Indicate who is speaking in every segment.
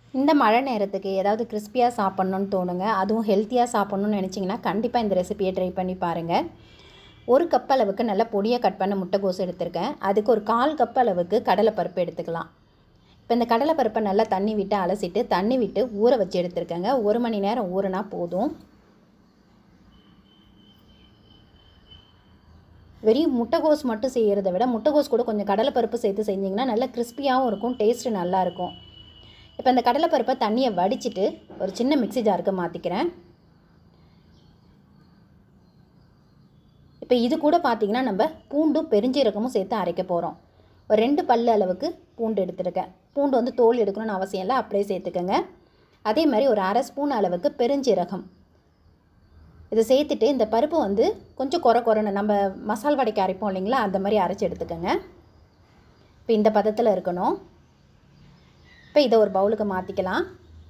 Speaker 1: இந்த மழை நேரத்துக்கு ஏதாவது கிறிஸ்பியாக சாப்பிட்ணுன்னு தோணுங்க அதுவும் ஹெல்த்தியாக சாப்பிட்ணுன்னு நினச்சிங்கன்னா கண்டிப்பாக இந்த ரெசிபியை ட்ரை பண்ணி பாருங்கள் ஒரு கப் அளவுக்கு நல்லா பொடியாக கட் பண்ண முட்டைகோஸ் எடுத்திருக்கேன் அதுக்கு ஒரு கால் கப் அளவுக்கு கடலைப்பருப்பு எடுத்துக்கலாம் இப்போ இந்த கடலைப்பருப்பை நல்லா தண்ணி விட்டு அலசிட்டு தண்ணி விட்டு ஊற வச்சு எடுத்துருக்கேங்க ஒரு மணி நேரம் ஊறினா போதும் வெறும் முட்டைகோஸ் மட்டும் செய்கிறத விட முட்டைகோஸ் கூட கொஞ்சம் கடலைப்பருப்பு சேர்த்து செஞ்சிங்கன்னா நல்லா கிறிஸ்பியாகவும் இருக்கும் டேஸ்ட்டு நல்லாயிருக்கும் இப்போ இந்த கடலைப்பருப்பை தண்ணியை வடிச்சிட்டு ஒரு சின்ன மிக்ஸி ஜாருக்கு மாற்றிக்கிறேன் இப்போ இது கூட பார்த்திங்கன்னா நம்ம பூண்டும் பெருஞ்சீரகமும் சேர்த்து அரைக்க போகிறோம் ஒரு ரெண்டு பல்லு அளவுக்கு பூண்டு எடுத்துருக்கேன் பூண்டு வந்து தோல் எடுக்கணும்னு அவசியம் இல்லை அப்படியே சேர்த்துக்கோங்க அதே மாதிரி ஒரு அரை ஸ்பூன் அளவுக்கு பெருஞ்சீரகம் இதை சேர்த்துட்டு இந்த பருப்பு வந்து கொஞ்சம் குறை குறைன்னு நம்ம மசால் வடைக்கு அரைப்போம் இல்லைங்களா அந்த மாதிரி அரைச்சி எடுத்துக்கோங்க இப்போ இந்த பதத்தில் இருக்கணும் இப்போ இதை ஒரு பவுலுக்கு மாற்றிக்கலாம்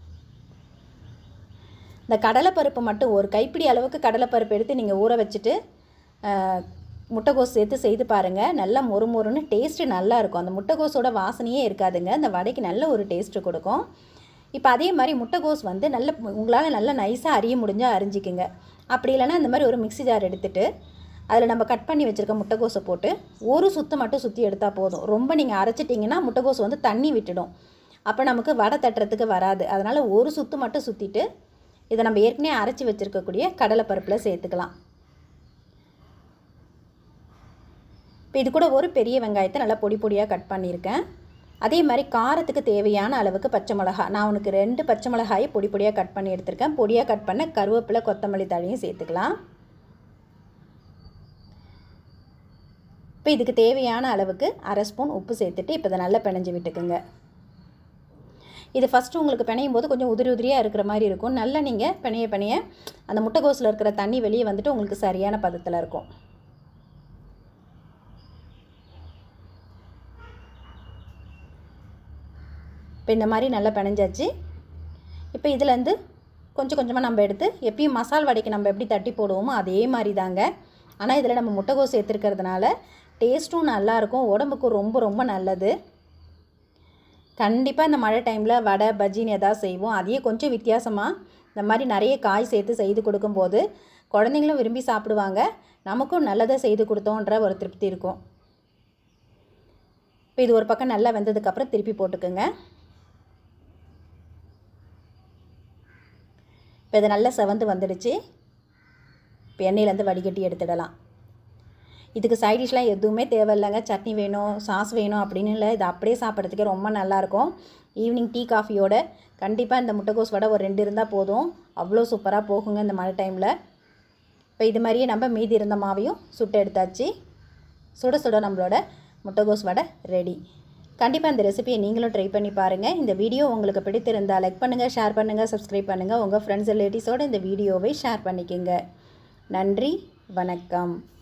Speaker 1: இந்த கடலைப்பருப்பு மட்டும் ஒரு கைப்பிடி அளவுக்கு கடலைப்பருப்பு எடுத்து நீங்கள் ஊற வச்சுட்டு முட்டைகோஸ் சேர்த்து செய்து பாருங்கள் நல்லா மொறு மொறுன்னு டேஸ்ட்டு நல்லா இருக்கும் அந்த முட்டைகோஸோட வாசனையே இருக்காதுங்க அந்த வடைக்கு நல்ல ஒரு டேஸ்ட்டு கொடுக்கும் இப்போ அதே மாதிரி முட்டைகோஸ் வந்து நல்ல உங்களால் நல்லா நைஸாக அரிய முடிஞ்சால் அரிஞ்சிக்குங்க அப்படி இல்லைன்னா இந்த மாதிரி ஒரு மிக்ஸி ஜார் எடுத்துகிட்டு அதில் நம்ம கட் பண்ணி வச்சுருக்க முட்டைகோஸை போட்டு ஒரு சுற்று மட்டும் சுற்றி எடுத்தால் போதும் ரொம்ப நீங்கள் அரைச்சிட்டிங்கன்னா முட்டைகோஸ் வந்து தண்ணி விட்டுடும் அப்போ நமக்கு வடை தட்டுறதுக்கு வராது அதனால் ஒரு சுற்று மட்டும் சுற்றிட்டு இதை நம்ம ஏற்கனவே அரைச்சி வச்சுருக்கக்கூடிய கடலைப்பருப்பில் சேர்த்துக்கலாம் இப்போ இது கூட ஒரு பெரிய வெங்காயத்தை நல்லா பொடி பொடியாக கட் பண்ணியிருக்கேன் அதே மாதிரி காரத்துக்கு தேவையான அளவுக்கு பச்சை மிளகா நான் உனக்கு ரெண்டு பச்சை மிளகாயை பொடி பொடியாக கட் பண்ணி எடுத்திருக்கேன் பொடியாக கட் பண்ண கருவேப்பிலை கொத்தமல்லி தழையும் சேர்த்துக்கலாம் இப்போ இதுக்கு தேவையான அளவுக்கு அரை ஸ்பூன் உப்பு சேர்த்துட்டு இப்போ இதை நல்லா பிணைஞ்சு விட்டுக்குங்க இது ஃபஸ்ட்டு உங்களுக்கு பிணையும் போது கொஞ்சம் உதிரி உதிரியாக இருக்கிற மாதிரி இருக்கும் நல்லா நீங்கள் பிணைய பிணைய அந்த முட்டைகோஸில் இருக்கிற தண்ணி வெளியே வந்துட்டு உங்களுக்கு சரியான பதத்தில் இருக்கும் இப்போ இந்த மாதிரி நல்லா பிணைஞ்சாச்சு இப்போ இதுலேருந்து கொஞ்சம் கொஞ்சமாக நம்ம எடுத்து எப்பயும் மசால் வடைக்கு நம்ம எப்படி தட்டி போடுவோமோ அதே மாதிரி தாங்க ஆனால் இதில் நம்ம முட்டைகோஸ் சேர்த்துருக்கிறதுனால டேஸ்ட்டும் நல்லாயிருக்கும் உடம்புக்கும் ரொம்ப ரொம்ப நல்லது கண்டிப்பாக இந்த மழை டைமில் வடை பஜ்ஜின்னு எதாவது செய்வோம் அதையே கொஞ்சம் வித்தியாசமாக இந்த மாதிரி நிறைய காய் சேர்த்து செய்து கொடுக்கும்போது குழந்தைங்களும் விரும்பி சாப்பிடுவாங்க நமக்கும் நல்லதை செய்து கொடுத்தோன்ற ஒரு திருப்தி இருக்கும் இப்போ இது ஒரு பக்கம் நல்லா வெந்ததுக்கப்புறம் திருப்பி போட்டுக்கோங்க இப்போ இது நல்லா செவந்து வந்துடுச்சு இப்போ எண்ணெயிலேருந்து வடிகட்டி எடுத்துடலாம் இதுக்கு சைட் டிஷ்லாம் எதுவுமே தேவையில்லைங்க சட்னி வேணும் சாஸ் வேணும் அப்படின்னு இல்லை இது அப்படியே சாப்பிட்றதுக்கே ரொம்ப நல்லாயிருக்கும் ஈவினிங் டீ காஃபியோட கண்டிப்பாக இந்த முட்டைகோஸ் வடை ஒரு ரெண்டு இருந்தால் போதும் அவ்வளோ சூப்பராக போகுங்க இந்த மழை டைமில் இப்போ இது மாதிரியே நம்ம மீதி இருந்த மாவையும் சுட்டு எடுத்தாச்சு சுட சுட நம்மளோட முட்டைகோஸ் வடை ரெடி கண்டிப்பாக இந்த ரெசிபியை நீங்களும் ட்ரை பண்ணி பாருங்கள் இந்த வீடியோ உங்களுக்கு பிடித்திருந்தால் லைக் பண்ணுங்கள் ஷேர் பண்ணுங்கள் சப்ஸ்கிரைப் பண்ணுங்கள் உங்கள் ஃப்ரெண்ட்ஸ் ரிலேட்டிவ்ஸோடு இந்த வீடியோவை ஷேர் பண்ணிக்கோங்க நன்றி வணக்கம்